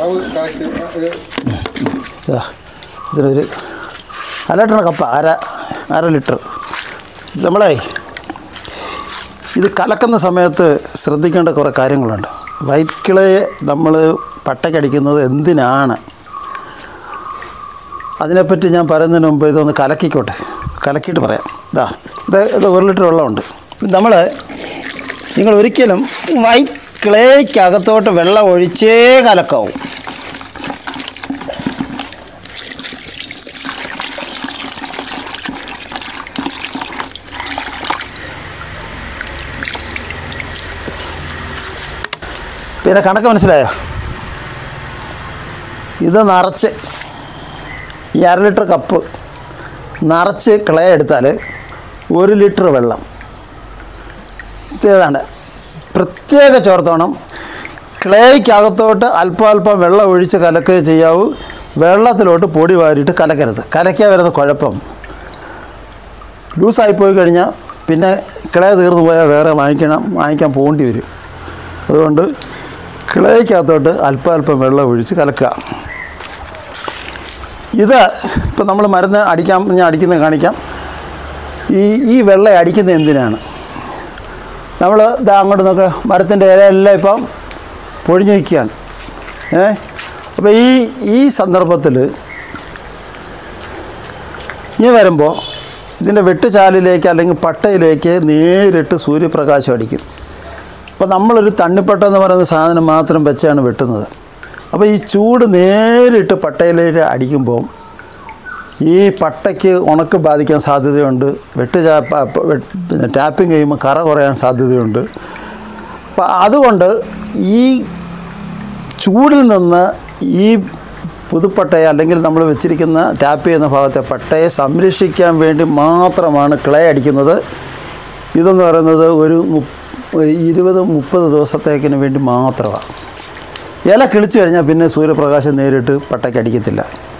അളവ് കറക്റ്റ് ഇത് ഇതാ ഇതിനൊരു അര ലിറ്റർ കപ്പ അര അര ലിറ്റർ നമ്മളെ ഇത് കലക്കുന്ന സമയത്ത് ശ്രദ്ധിക്കേണ്ട കുറേ കാര്യങ്ങളുണ്ട് വൈറ്റ് കിളെ നമ്മൾ പട്ടയ്ക്കടിക്കുന്നത് എന്തിനാണ് അതിനെപ്പറ്റി ഞാൻ പറയുന്നതിന് മുമ്പ് ഇതൊന്ന് കലക്കിക്കോട്ടെ കലക്കിയിട്ട് പറയാം ഇതാ ഇത് ഇത് ഒരു ലിറ്റർ വെള്ളമുണ്ട് നമ്മൾ നിങ്ങൾ ഒരിക്കലും വൈറ്റ് ക്ലേക്കകത്തോട്ട് വെള്ളം ഒഴിച്ചേ കലക്കാവും പിന്നെ കണക്ക് മനസ്സിലായോ ഇത് നിറച്ച് ഈ അര ലിറ്റർ കപ്പ് നിറച്ച് ക്ലേ എടുത്താൽ ഒരു ലിറ്റർ വെള്ളം ഇത് ഏതാണ്ട് പ്രത്യേക ചോർത്തോണം ക്ലേയ്ക്കകത്തോട്ട് അല്പം അല്പം വെള്ളം ഒഴിച്ച് കലക്കുകയും ചെയ്യാവൂ വെള്ളത്തിലോട്ട് പൊടി വാരിയിട്ട് കലക്കരുത് കലയ്ക്കാൻ വരുന്ന കുഴപ്പം ലൂസായി പോയി കഴിഞ്ഞാൽ പിന്നെ കിളയ തീർന്നു പോയാൽ വേറെ വാങ്ങിക്കണം വാങ്ങിക്കാൻ പോകേണ്ടി വരും അതുകൊണ്ട് കിളയ്ക്കകത്തോട്ട് അല്പം അല്പം വെള്ളം ഒഴിച്ച് കലക്കുക ഇത് ഇപ്പം നമ്മൾ മരുന്ന് അടിക്കാൻ ഞാൻ അടിക്കുന്നത് കാണിക്കാം ഈ ഈ വെള്ളം അടിക്കുന്നത് എന്തിനാണ് നമ്മൾ ഇതാ അങ്ങോട്ട് നോക്കുക മരത്തിൻ്റെ ഇലയെല്ലാം ഇപ്പം പൊഴിഞ്ഞ് നിൽക്കുകയാണ് ഏ അപ്പോൾ ഈ ഈ സന്ദർഭത്തിൽ ഇനി വരുമ്പോൾ ഇതിൻ്റെ വെട്ടുചാലിലേക്ക് അല്ലെങ്കിൽ പട്ടയിലേക്ക് നേരിട്ട് സൂര്യപ്രകാശം അടിക്കും അപ്പോൾ നമ്മളൊരു തണ്ണിപ്പട്ട എന്ന് പറയുന്ന സാധനം മാത്രം വെച്ചാണ് വെട്ടുന്നത് അപ്പോൾ ഈ ചൂട് നേരിട്ട് പട്ടയിലേക്ക് അടിക്കുമ്പോൾ ഈ പട്ടയ്ക്ക് ഉണക്ക് ബാധിക്കാൻ സാധ്യതയുണ്ട് വെട്ട് ചാ പ- പ- വെട്ട് പിന്നെ ടാപ്പിംഗ് കഴിയുമ്പോൾ കറ കുറയാൻ സാധ്യതയുണ്ട് അപ്പോൾ അതുകൊണ്ട് ഈ ചൂടിൽ നിന്ന് ഈ പുതുപ്പട്ടയെ അല്ലെങ്കിൽ നമ്മൾ വെച്ചിരിക്കുന്ന ടാപ്പ് ചെയ്യുന്ന ഭാഗത്തെ പട്ടയെ സംരക്ഷിക്കാൻ വേണ്ടി മാത്രമാണ് ക്ലേ അടിക്കുന്നത് ഇതെന്ന് പറയുന്നത് ഒരു മുപ്പ ഇരുപത് മുപ്പത് ദിവസത്തേക്കിന് വേണ്ടി മാത്രമാണ് ഇല കിളിച്ചു കഴിഞ്ഞാൽ പിന്നെ സൂര്യപ്രകാശം നേരിട്ട് പട്ടയ്ക്ക് അടിക്കത്തില്ല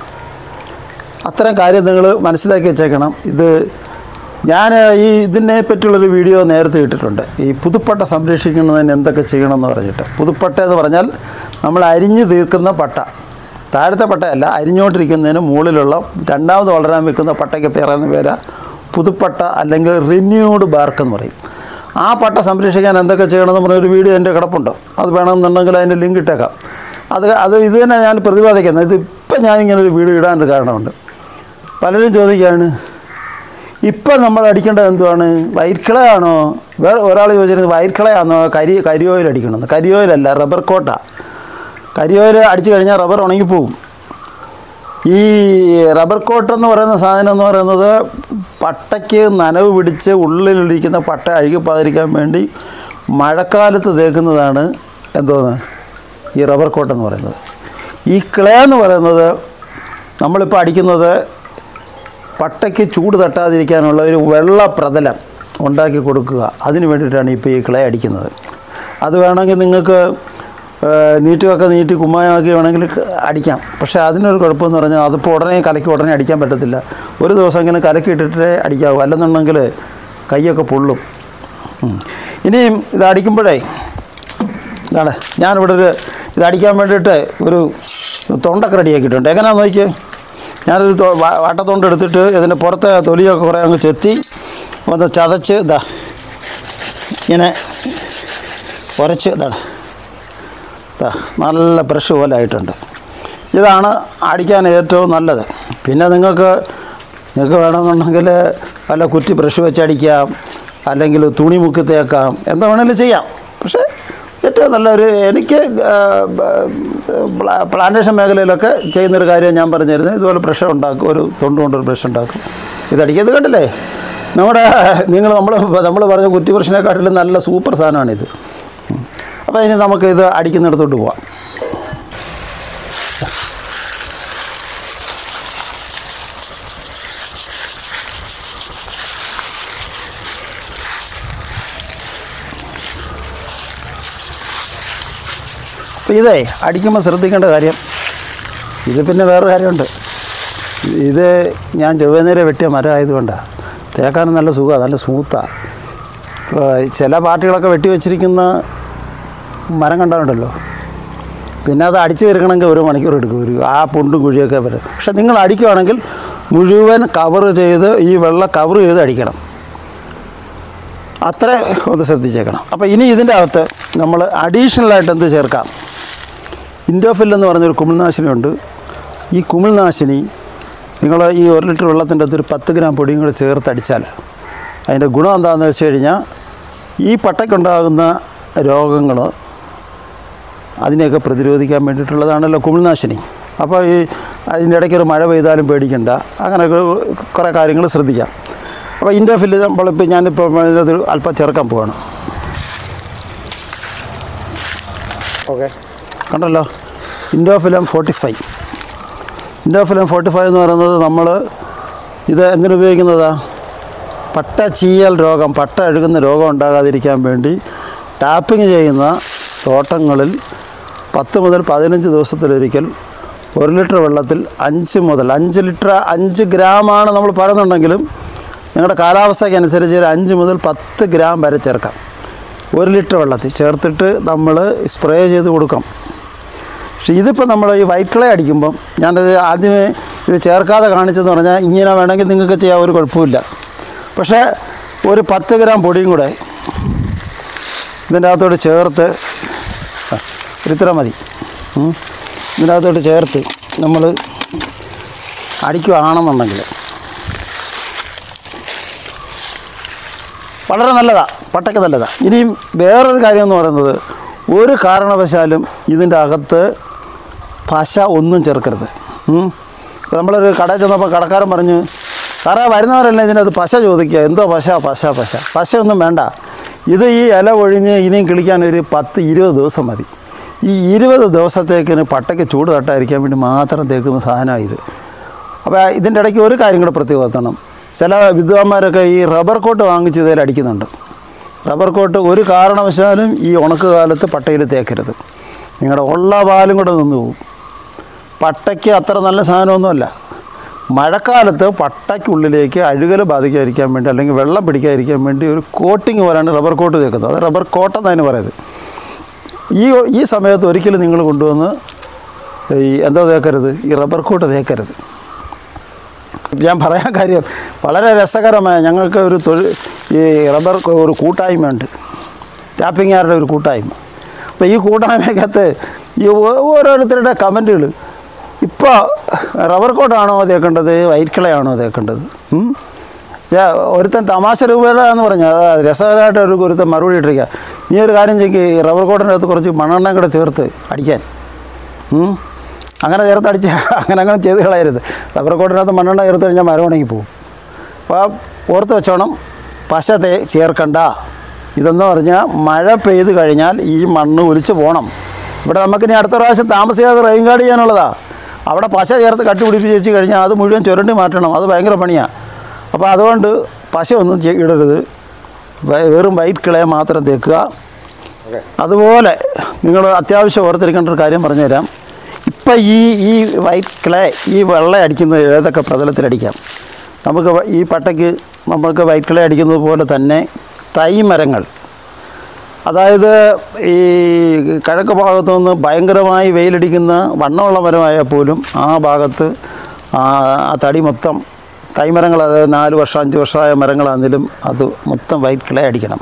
അത്തരം കാര്യം നിങ്ങൾ മനസ്സിലാക്കി വെച്ചേക്കണം ഇത് ഞാൻ ഈ ഇതിനെ പറ്റിയുള്ളൊരു വീഡിയോ നേരത്തെ ഇട്ടിട്ടുണ്ട് ഈ പുതുപ്പട്ട സംരക്ഷിക്കുന്നതിന് എന്തൊക്കെ ചെയ്യണമെന്ന് പറഞ്ഞിട്ട് പുതുപ്പട്ട എന്ന് പറഞ്ഞാൽ നമ്മൾ അരിഞ്ഞ് തീർക്കുന്ന പട്ട താഴത്തെ പട്ടയല്ല അരിഞ്ഞുകൊണ്ടിരിക്കുന്നതിന് മുകളിലുള്ള രണ്ടാമത് വളരാൻ വെക്കുന്ന പട്ടയ്ക്ക് പറയുന്ന പേരാ പുതുപ്പട്ട അല്ലെങ്കിൽ റിന്യൂഡ് ബാർക്ക് എന്ന് പറയും ആ പട്ട സംരക്ഷിക്കാൻ എന്തൊക്കെ ചെയ്യണമെന്ന് പറഞ്ഞൊരു വീഡിയോ എൻ്റെ കിടപ്പുണ്ട് അത് വേണമെന്നുണ്ടെങ്കിൽ അതിൻ്റെ ലിങ്ക് ഇട്ടേക്കാം അത് അത് ഇത് തന്നെ ഞാൻ പ്രതിപാദിക്കുന്നത് ഇത് ഇപ്പം ഞാനിങ്ങനെ ഒരു വീഡിയോ ഇടാനൊരു കാരണമുണ്ട് പലരും ചോദിക്കുകയാണ് ഇപ്പം നമ്മൾ അടിക്കേണ്ടത് എന്തുവാണ് വയർക്കിളയാണോ വേറെ ഒരാൾ ചോദിച്ചിരുന്നത് വയർക്കിളയാണോ കരി കരി ഓയിൽ അടിക്കണമെന്ന് കരി ഓയിലല്ല റബ്ബർ കോട്ടാ കരി ഓയിൽ അടിച്ചു കഴിഞ്ഞാൽ റബ്ബർ ഉണങ്ങിപ്പോവും ഈ റബ്ബർ കോട്ട് എന്ന് പറയുന്ന സാധനം എന്ന് പറയുന്നത് പട്ടയ്ക്ക് നനവ് പിടിച്ച് ഉള്ളിലിരിക്കുന്ന പട്ട അഴുകിപ്പാതിരിക്കാൻ വേണ്ടി മഴക്കാലത്ത് തേക്കുന്നതാണ് എന്തോന്ന് ഈ റബ്ബർ കോട്ട് എന്ന് പറയുന്നത് ഈ ക്ലേ എന്ന് പറയുന്നത് നമ്മളിപ്പോൾ അടിക്കുന്നത് പട്ടയ്ക്ക് ചൂട് തട്ടാതിരിക്കാനുള്ള ഒരു വെള്ള പ്രതലം ഉണ്ടാക്കി കൊടുക്കുക അതിന് വേണ്ടിയിട്ടാണ് ഇപ്പോൾ ഈ ക്ലേ അടിക്കുന്നത് അത് വേണമെങ്കിൽ നിങ്ങൾക്ക് നീറ്റുമൊക്കെ നീട്ടി കുമ്മായമാക്കി വേണമെങ്കിൽ ക- അടിക്കാം പക്ഷേ അതിനൊരു കുഴപ്പമെന്ന് പറഞ്ഞാൽ അതിപ്പോൾ ഉടനെ കലക്കി ഉടനെ അടിക്കാൻ പറ്റത്തില്ല ഒരു ദിവസം ഇങ്ങനെ കലക്കി ഇട്ടിട്ടേ അടിക്കാവൂ അല്ലെന്നുണ്ടെങ്കിൽ കൈയൊക്കെ പൊള്ളും ഉം. ഇനിയും ഇത് അടിക്കുമ്പോഴേ ഇതാണ് ഞാനിവിടെ ഒരു ഇത് അടിക്കാൻ വേണ്ടിയിട്ട് ഒരു തൊണ്ടൊക്കെ റെഡിയാക്കിയിട്ടുണ്ട് എങ്ങനെയാണെന്ന് നോക്കിയേ ഞാനൊരു തൊ- വ- വാട്ടത്തൊണ്ട് എടുത്തിട്ട് ഇതിൻ്റെ പുറത്തെ തൊലിയൊക്കെ കുറേ അങ്ങ് ചെത്തി ഒന്ന് ചതച്ച് ഇതാ ഇങ്ങനെ ഉരച്ച് ഇതാണ് ഇതാ നല്ല ബ്രഷ് പോലെ ആയിട്ടുണ്ട് ഇതാണ് അടിക്കാൻ ഏറ്റവും നല്ലത് പിന്നെ നിങ്ങൾക്ക് നിങ്ങൾക്ക് വേണമെന്നുണ്ടെങ്കിൽ വല്ല കുറ്റി ബ്രഷ് വെച്ച് അടിക്കാം അല്ലെങ്കിൽ തുണി മുക്കി തേക്കാം എന്താ വേണമെങ്കിലും ചെയ്യാം പക്ഷേ ഏറ്റവും നല്ലൊരു എനിക്ക് ആ, പ്ലാ- പ്ലാന്റേഷൻ മേഖലയിലൊക്കെ ചെയ്യുന്നൊരു കാര്യം ഞാൻ പറഞ്ഞിരുന്നത് ഇതുപോലെ ബ്രഷ് ഉണ്ടാക്കും ഒരു തൊണ്ട് കൊണ്ടൊരു ബ്രഷ് ഉണ്ടാക്കും ഇതടിക്കുക ഇത് കണ്ടില്ലേ നമ്മുടെ നിങ്ങൾ നമ്മൾ നമ്മൾ പറഞ്ഞ കുറ്റി ബ്രഷിനെക്കാട്ടിലും നല്ല സൂപ്പർ സാധനമാണിത് ഉം. അപ്പോൾ ഇനി നമുക്ക് ഇത് അടിക്കുന്നിടത്തോട്ട് പോവാം അപ്പോൾ ഇതേ അടിക്കുമ്പോൾ ശ്രദ്ധിക്കേണ്ട കാര്യം ഇത് പിന്നെ വേറെ കാര്യമുണ്ട് ഇത് ഞാൻ ചൊവ്വേനേരെ വെട്ടിയ മരം ആയതുകൊണ്ടാണ് തേക്കാനും നല്ല സുഖമാണ് നല്ല സ്മൂത്താണ് ഇപ്പോൾ ചില പാർട്ടികളൊക്കെ വെട്ടി വെച്ചിരിക്കുന്ന മരം കണ്ടാലുണ്ടല്ലോ പിന്നെ അത് അടിച്ചു തീർക്കണമെങ്കിൽ ഒരു മണിക്കൂർ എടുക്കും ഒരു ആ പുണ്ടും കുഴിയൊക്കെ വരും പക്ഷെ നിങ്ങൾ അടിക്കുവാണെങ്കിൽ മുഴുവൻ കവർ ചെയ്ത് ഈ വെള്ളം കവർ ചെയ്ത് അടിക്കണം അത്ര ഒന്ന് ശ്രദ്ധിച്ചേക്കണം അപ്പോൾ ഇനി ഇതിൻ്റെ അകത്ത് നമ്മൾ അഡീഷണലായിട്ട് എന്ത് ചേർക്കാം ഇൻഡോഫിൽ എന്ന് പറഞ്ഞൊരു കുമിൾനാശിനിയുണ്ട് ഈ കുമിൾനാശിനി നിങ്ങൾ ഈ ഒരു ലിറ്റർ വെള്ളത്തിൻ്റെ അകത്ത് ഒരു പത്ത് ഗ്രാം പൊടിയും കൂടെ ചേർത്തടിച്ചാൽ അതിൻ്റെ ഗുണം എന്താണെന്ന് വെച്ച് കഴിഞ്ഞാൽ ഈ പട്ടയ്ക്കുണ്ടാകുന്ന രോഗങ്ങൾ അതിനെയൊക്കെ പ്രതിരോധിക്കാൻ വേണ്ടിയിട്ടുള്ളതാണല്ലോ കുമിൾനാശിനി അപ്പോൾ ഈ അതിൻ്റെ ഇടയ്ക്ക് ഒരു മഴ പെയ്താലും പേടിക്കണ്ട അങ്ങനെയൊക്കെ കുറേ കാര്യങ്ങൾ ശ്രദ്ധിക്കാം അപ്പോൾ ഇൻഡോഫിൽ നമ്മളിപ്പോൾ ഞാനിപ്പോൾ ഇത് അല്പം ചേർക്കാൻ പോവാണ് ഓക്കെ കണ്ടല്ലോ Indofil M forty five Indofil M forty five എന്ന് പറയുന്നത് നമ്മൾ ഇത് എന്തിനുപയോഗിക്കുന്നതാ പട്ട ചീയൽ രോഗം പട്ട അഴുകുന്ന രോഗം ഉണ്ടാകാതിരിക്കാൻ വേണ്ടി ടാപ്പിംഗ് ചെയ്യുന്ന തോട്ടങ്ങളിൽ പത്ത് മുതൽ പതിനഞ്ച് ദിവസത്തിലൊരിക്കൽ ഒരു ലിറ്റർ വെള്ളത്തിൽ അഞ്ച് മുതൽ അഞ്ച് ലിറ്റർ അഞ്ച് ഗ്രാമാണ് നമ്മൾ പറയുന്നുണ്ടെങ്കിലും നിങ്ങളുടെ കാലാവസ്ഥയ്ക്ക് അനുസരിച്ച് ഒരു അഞ്ച് മുതൽ പത്ത് ഗ്രാം വരെ ചേർക്കാം ഒരു ലിറ്റർ വെള്ളത്തിൽ ചേർത്തിട്ട് നമ്മൾ സ്പ്രേ ചെയ്ത് കൊടുക്കാം പക്ഷേ ഇതിപ്പോൾ നമ്മൾ ഈ വൈറ്റ് ക്ലേ അടിക്കുമ്പം ഞാനത് ആദ്യമേ ഇത് ചേർക്കാതെ കാണിച്ചെന്ന് പറഞ്ഞാൽ ഇങ്ങനെ വേണമെങ്കിൽ നിങ്ങൾക്ക് ചെയ്യാൻ ഒരു കുഴപ്പമില്ല പക്ഷേ ഒരു പത്ത് ഗ്രാം പൊടിയും കൂടെ ഇതിൻ്റെ അകത്തോട്ട് ചേർത്ത് ആ, ഒരു ഇത്ര മതി ഉം. ഇതിൻ്റെ അകത്തോട്ട് ചേർത്ത് നമ്മൾ അടിക്കുകയാണെന്നുണ്ടെങ്കിൽ വളരെ നല്ലതാണ് പട്ടയ്ക്ക് നല്ലതാണ് ഇനിയും വേറൊരു കാര്യം എന്ന് പറയുന്നത് ഒരു കാരണവശാലും ഇതിൻ്റെ അകത്ത് പശ ഒന്നും ചേർക്കരുത് ഉം. ഇപ്പോൾ നമ്മളൊരു കടയിൽ ചെന്നപ്പോൾ കടക്കാരൻ പറഞ്ഞു സാറേ വരുന്നവരല്ല ഇതിനകത്ത് പശ ചോദിക്കുക എന്തോ പശ പശ പശ പശയൊന്നും വേണ്ട ഇത് ഈ ഇല ഒഴിഞ്ഞ് ഇനിയും കിളിക്കാൻ ഒരു പത്ത് ഇരുപത് ദിവസം മതി ഈ ഇരുപത് ദിവസത്തേക്കിന് പട്ടയ്ക്ക് ചൂട് തട്ടാതിരിക്കാൻ വേണ്ടി മാത്രം തേക്കുന്ന സാധനമാണ് ഇത് അപ്പോൾ ഇതിൻ്റെ ഇടയ്ക്ക് ഒരു കാര്യം കൂടെ പ്രത്യേകപ്പെടുത്തണം ചില വിദ്വാന്മാരൊക്കെ ഈ റബ്ബർ കോട്ട് വാങ്ങിച്ച് ഇതിൽ അടിക്കുന്നുണ്ട് റബ്ബർ കോട്ട് ഒരു കാരണവശാലും ഈ ഉണക്ക് കാലത്ത് പട്ടയിൽ തേക്കരുത് നിങ്ങളുടെ ഉള്ള പാലും കൂടെ നിന്ന് പോകും പട്ടയ്ക്ക് അത്ര നല്ല സാധനമൊന്നുമല്ല മഴക്കാലത്ത് പട്ടയ്ക്കുള്ളിലേക്ക് അഴുകൽ ബാധിക്കാതിരിക്കാൻ വേണ്ടി അല്ലെങ്കിൽ വെള്ളം പിടിക്കാതിരിക്കാൻ വേണ്ടി ഒരു കോട്ടിങ് പോലാണ് റബ്ബർ കോട്ട് തേക്കുന്നത് അത് റബ്ബർ കോട്ടെന്നതിന് പറയുന്നത് ഈ ഈ സമയത്ത് ഒരിക്കലും നിങ്ങൾ കൊണ്ടുവന്ന് ഈ എന്താ തേക്കരുത് ഈ റബ്ബർ കോട്ട് തേക്കരുത് ഞാൻ പറയാൻ കാര്യം വളരെ രസകരമായ ഞങ്ങൾക്ക് ഒരു തൊഴിൽ ഈ റബ്ബർ കൊ- ഒരു കൂട്ടായ്മയുണ്ട് ടാപ്പിങ്ങാരുടെ ഒരു കൂട്ടായ്മ അപ്പോൾ ഈ കൂട്ടായ്മയ്ക്കകത്ത് ഈ ഓ- ഓരോരുത്തരുടെ കമൻറ്റുകൾ ഇപ്പോൾ റബ്ബർ കോട്ടാണോ തേക്കേണ്ടത് വൈറ്റ് ക്ലേ ആണോ തേക്കേണ്ടത് ഉം? ഞാൻ ഒരുത്തൻ തമാശ രൂപയിലാന്ന് പറഞ്ഞു അത് രസകരമായിട്ട് ഒരു ഒരുത്തൻ മറുപടി ഇട്ടിരിക്കുക നീ ഒരു കാര്യം ചെയ്ക്ക് ഈ റബ്ബർ കോട്ടിൻ്റെ അകത്ത് കുറച്ച് മണ്ണെണ്ണയും കൂടെ ചേർത്ത് അടിക്കാൻ ഉം? അങ്ങനെ ചേർത്ത് അടിച്ച് അങ്ങനെ അങ്ങനെ ചെയ്ത് കളയരുത് റബ്ബർ കോട്ടിനകത്ത് മണ്ണെണ്ണ ചേർത്ത് കഴിഞ്ഞാൽ മരം ഉണങ്ങി പോകും അപ്പോൾ ഓർത്ത് വെച്ചോണം പശ തേ ചേർക്കണ്ട ഇതെന്ന് പറഞ്ഞാൽ മഴ പെയ്ത് കഴിഞ്ഞാൽ ഈ മണ്ണ് ഒലിച്ച് പോകണം ഇവിടെ നമുക്കിനി അടുത്ത പ്രാവശ്യം താമസിയാതെ റെയിൻ ഗാർഡ് ചെയ്യാനുള്ളതാ അവിടെ പശ ചേർത്ത് കട്ടുപിടിപ്പിച്ച് വെച്ച് കഴിഞ്ഞാൽ അത് മുഴുവൻ ചുരണ്ടി മാറ്റണം അത് ഭയങ്കര പണിയാണ് അപ്പോൾ അതുകൊണ്ട് പശ ഒന്നും ചെ- ഇടരുത് വെ- വെറും വൈറ്റ് കിളയെ മാത്രം തേക്കുക ഓക്കെ അതുപോലെ നിങ്ങൾ അത്യാവശ്യം ഓർത്തിരിക്കേണ്ട ഒരു കാര്യം പറഞ്ഞുതരാം ഇപ്പം ഈ ഈ വൈറ്റ് ക്ലേ ഈ വെള്ളം അടിക്കുന്നത് ഏതൊക്കെ പ്രതലത്തിലടിക്കാം നമുക്ക് വ- ഈ പട്ടയ്ക്ക് നമ്മൾക്ക് വൈറ്റ് ക്ലേ അടിക്കുന്നത് പോലെ തന്നെ തൈ മരങ്ങൾ അതായത് ഈ കിഴക്ക് ഭാഗത്തു നിന്ന് ഭയങ്കരമായി വെയിലടിക്കുന്ന വണ്ണമുള്ള മരമായാൽ പോലും ആ ഭാഗത്ത് ആ ആ തടി മൊത്തം തൈമരങ്ങൾ അതായത് നാല് വർഷം അഞ്ച് വർഷമായ മരങ്ങളാണെങ്കിലും അത് മൊത്തം വൈറ്റ് ക്ലേ അടിക്കണം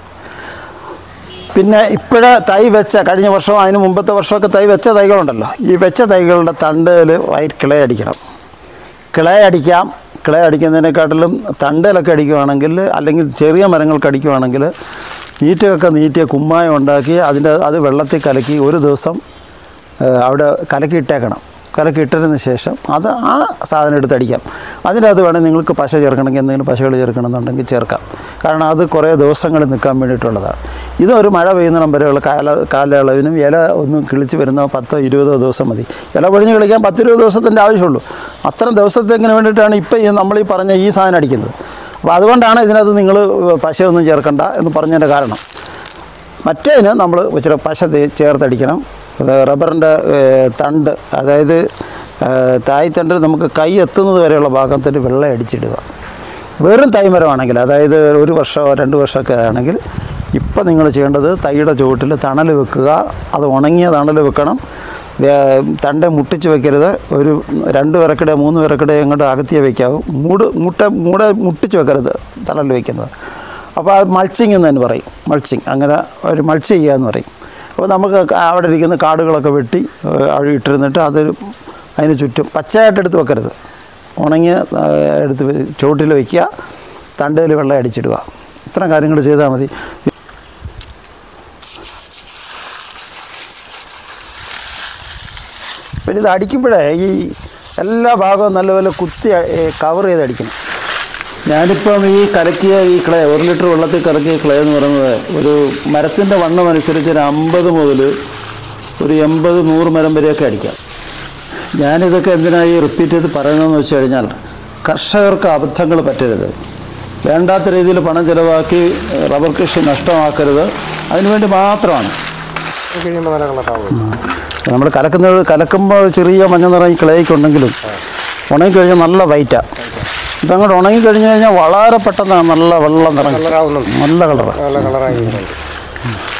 പിന്നെ ഇപ്പോഴേ തൈ വെച്ച കഴിഞ്ഞ വർഷം അതിന് മുമ്പത്തെ വർഷമൊക്കെ തൈ വെച്ച തൈകളുണ്ടല്ലോ ഈ വെച്ച തൈകളുടെ തണ്ടയിൽ വൈറ്റ് കിള അടിക്കണം കിള അടിക്കാം കിള അടിക്കുന്നതിനെക്കാട്ടിലും തണ്ടയിലൊക്കെ അടിക്കുവാണെങ്കിൽ അല്ലെങ്കിൽ ചെറിയ മരങ്ങൾക്ക് അടിക്കുവാണെങ്കിൽ നീറ്റൊക്കെ നീറ്റിയ കുമ്മായം ഉണ്ടാക്കി അതിൻ്റെ അത് വെള്ളത്തിൽ കലക്കി ഒരു ദിവസം ഏഹ്, അവിടെ കലക്കി ഇട്ടേക്കണം കലക്കി ഇട്ടതിന് ശേഷം അത് ആ സാധനം എടുത്ത് അടിക്കാം അതിനകത്ത് വേണമെങ്കിൽ നിങ്ങൾക്ക് പശ ചേർക്കണമെങ്കിൽ എന്തെങ്കിലും പശകൾ ചേർക്കണമെന്നുണ്ടെങ്കിൽ ചേർക്കാം കാരണം അത് കുറേ ദിവസങ്ങൾ നിൽക്കാൻ വേണ്ടിയിട്ടുള്ളതാണ് ഇതൊരു മഴ പെയ്യുന്നിടം വരെയുള്ള കാല കാലയളവിനും ഇല ഒന്ന് കിളിച്ച് വരുന്ന പത്തോ ഇരുപതോ ദിവസം മതി ഇല പൊഴിഞ്ഞ് കളിക്കാൻ പത്തിരുപത് ദിവസത്തിൻ്റെ ആവശ്യമുള്ളൂ അത്തരം ദിവസത്തേക്കിന് വേണ്ടിയിട്ടാണ് ഇപ്പോൾ ഈ നമ്മൾ ഈ പറഞ്ഞ ഈ സാധനം അടിക്കുന്നത് അപ്പോൾ അതുകൊണ്ടാണ് ഇതിനകത്ത് നിങ്ങൾ പശയൊന്നും ചേർക്കണ്ട എന്ന് പറഞ്ഞതിൻ്റെ കാരണം മറ്റേതിന് നമ്മൾ ഇച്ചിരി പശ തേ- ചേർത്തടിക്കണം അത് റബ്ബറിൻ്റെ ഏഹ്, തണ്ട് അതായത് ഏഹ്, തായ്തണ്ട് നമുക്ക് കൈ എത്തുന്നത് വരെയുള്ള ഭാഗത്തിൽ വെള്ളം അടിച്ചിടുക വെറും തൈമരമാണെങ്കിൽ അതായത് ഒരു വർഷമോ രണ്ട് വർഷമൊക്കെ ആണെങ്കിൽ ഇപ്പം നിങ്ങൾ ചെയ്യേണ്ടത് തൈയുടെ ചുവട്ടിൽ തണൽ വെക്കുക അത് ഉണങ്ങിയ തണൽ വെക്കണം വേ- തണ്ട മുട്ടിച്ച് വെക്കരുത് ഒരു രണ്ട് വിറക്കടെ മൂന്ന് വിറക്കടെ അങ്ങോട്ട് അകത്തിയേ വെക്കാവൂ മൂട് മുട്ട മൂട മുട്ടിച്ച് വെക്കരുത് തണലിൽ വെക്കുന്നത് അപ്പോൾ അത് മൾച്ചിങ് എന്ന് തന്നെ പറയും മൾച്ചിങ് അങ്ങനെ ഒരു മൾച്ച് ചെയ്യുക എന്ന് പറയും അപ്പോൾ നമുക്ക് അവിടെ ഇരിക്കുന്ന കാടുകളൊക്കെ വെട്ടി ഏഹ്, അവിടെ ഇട്ടിരുന്നിട്ട് അത് അതിന് ചുറ്റും പച്ചയായിട്ട് എടുത്ത് വെക്കരുത് ഉണങ്ങിയ ഏഹ്, എടുത്ത് വെ- ചുവട്ടിൽ വയ്ക്കുക തണ്ടയിൽ വെള്ളം അടിച്ചിടുക ഇത്തരം കാര്യങ്ങൾ ചെയ്താൽ മതി പിന്നെ ഇത് അടിക്കുമ്പോഴേ ഈ എല്ലാ ഭാഗവും നല്ലപോലെ കുത്തി കവർ ചെയ്ത് അടിക്കണം ഞാനിപ്പം ഈ കലക്കിയ ഈ ക്ലേ ഒരു ലിറ്റർ വെള്ളത്തിൽ കലക്കിയ ക്ലേ എന്ന് പറയുന്നത് ഒരു മരത്തിൻ്റെ വണ്ണം അനുസരിച്ച് ഒരു അമ്പത് മുതൽ ഒരു എൺപത് നൂറ് മരം വരെയൊക്കെ അടിക്കാം ഞാനിതൊക്കെ എന്തിനായി റിപ്പീറ്റ് ചെയ്ത് പറയുന്നതെന്ന് വെച്ച് കഴിഞ്ഞാൽ കർഷകർക്ക് അബദ്ധങ്ങൾ പറ്റരുത് വേണ്ടാത്ത രീതിയിൽ പണം ചിലവാക്കി റബ്ബർ കൃഷി നഷ്ടമാക്കരുത് അതിനുവേണ്ടി മാത്രമാണ് കഴിയുമ്പോൾ നല്ല കളറാവും നമ്മൾ കലക്കുന്നത് കലക്കുമ്പോൾ ചെറിയ മഞ്ഞ നിറം ഈ ക്ലേക്ക് ഉണ്ടെങ്കിലും ഉണങ്ങിക്കഴിഞ്ഞാൽ നല്ല വൈറ്റാണ് ഇതങ്ങോട്ട് ഉണങ്ങിക്കഴിഞ്ഞ് കഴിഞ്ഞാൽ വളരെ പെട്ടെന്ന് നല്ല വെള്ളം നിറങ്ങും കളറാവുന്നുണ്ട് നല്ല കളറാണ് നല്ല കളറായി വരുന്നുണ്ട്